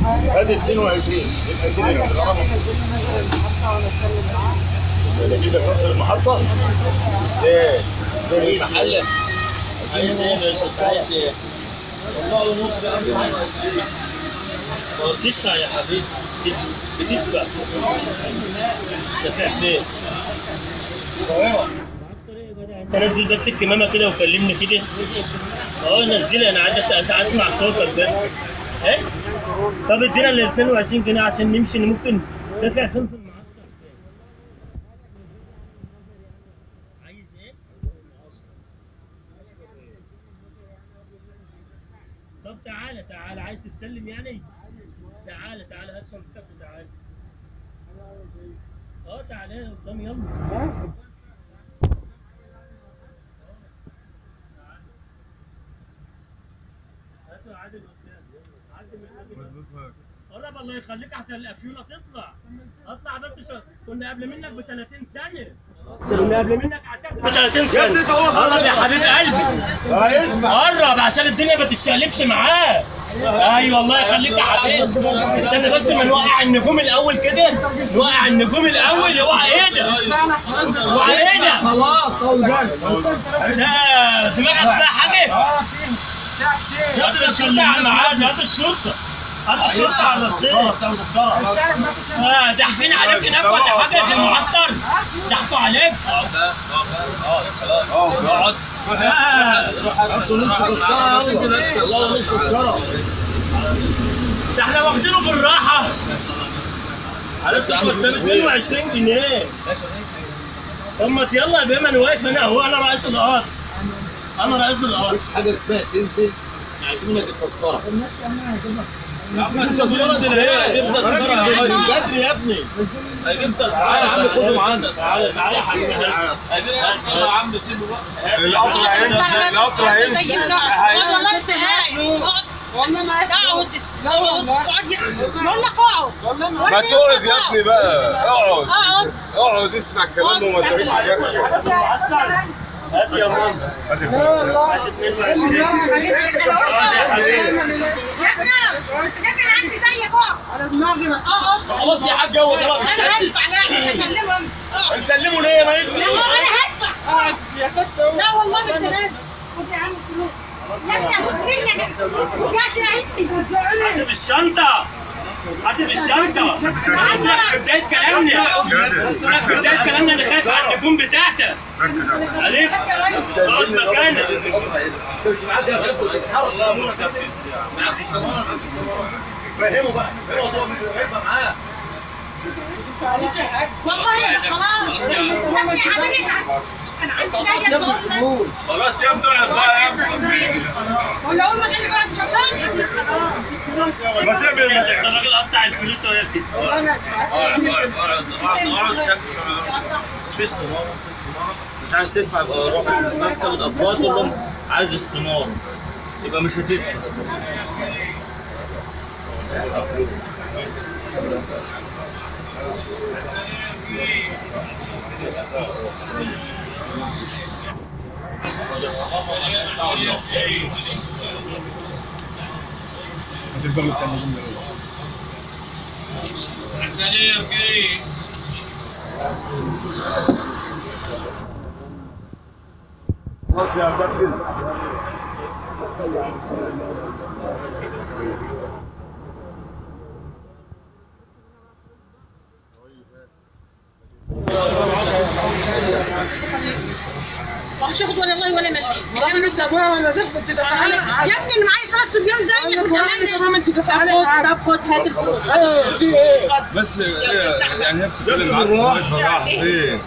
ادي 22 يبقى الدنيا الغرامه نجيب لك نص المحطه ازاي ازاي المحل عايز ايه يا استاذ عايز ايه؟ طلع له نص يا عم هو بتدفع يا حبيبي بتدفع بتدفع دافع فين؟ القاهره انت نزل بس الكمامه كده وكلمني كده اه نزلها انا عايزك أس- اسمع صوتك بس ايه طب ادينا ال 22 جنيه عشان نمشي إن ممكن دافع فين في المعسكر فين عايز ايه طب تعالى تعالى عايز تسلم يعني تعالى تعالى هات شنطتك وتعالى اه تعالى قدام يلا هاتوا عادل قدام عادل من قرب الله يخليك احسن الافيوله تطلع اطلع بس شو... كنا قبل منك ب 30 ثانيه كنا قبل منك عشان ب 30 ثانيه قرب يا حبيب قلبي هيدفع قرب عشان الدنيا ما تتشقلبش معاه ايوه الله يخليك يا حبيبي استنى بس ما نوقع النجوم الاول كده نوقع النجوم الاول اوعى ايه ده اوعى ايه ده خلاص طول بالك ده دماغك فيها حاجه هات الشرطه على الميعاد هات الشرطه هات الشرطه على الرصيد بتاع تذكره آه، ضحكين عليك هناك ولا حاجه في المعسكر ضحكوا عليك اقعد آه، هاتوا نص تذكره يلا يلا نص تذكره ده احنا واخدينه بالراحه على فكره بس 22 جنيه طب ما يلا يا بيه ما انا واقف هنا اهو انا رئيس القطر انا رئيس القطر مفيش حاجه اسمها تنزل عايزين منك التذكره مش تذكره ازاي؟ جيب تذكرة راكب يا من بدري يا ابني هجيب تعالى يا عم خده معانا تعالى تعالى يا حبيبي عايزين تذكرة يا عم سيبه بقى القطر هيمشي القطر هيمشي والله انت اقعد والله ما اقعد اقعد اقعد بقول لك اقعد ما تقعد يا ابني بقى اقعد اقعد اقعد اسمع الكلام وما تقولش حاجات هات يا ماما هات 22 اقعد يا حبيبي يا ابني لكن عندي زيك اقعد على دماغي بس اقعد خلاص يا حاج هو ده بقى مش انا شايف هدفع لا مش هكلمهم اقعد نسلمه ليه ما لا ينفع والله انا هدفع اقعد يا ست لا والله انت لازم خد يا عم فلوس يا ابني ابوس منك يا شهيدتي حاسب الشنطة حاسب الشنطة أنا قلت لك في بداية كلامنا قلت لك في بداية كلامنا أنا خايف على النجوم بتاعتك عرفت؟ اقعد مكانك انت مش معاك يا فيصل تتحرك لا مش معاك فهمه بقى هو هو مش هيبقى معاه والله انا خلاص يا ابني حضرتك انا عندي جايه بقول لك فلوس خلاص يا ابني اقعد بقى يا ابني ولا اقول لك انا قاعد شغال ما تعمل ده الراجل قطع الفلوس وهي ست اقعد اقعد اقعد اقعد اقعد شكل في استمارة في استمارة مش عايز تدفع يبقى روح مكتب الأفراد تقول لهم عايز استمارة يبقى مش هتدفع خلاص يا كابتن مش هاخد ولا الله ولا مليم انما انت ولا تثبت تدفع يا ابني انا معايا ثلاث صبيان زيك وتعمل انت تدفع طب خد هات الفلوس بس إيه، يعني هي بتتكلم معاك بالراحه فين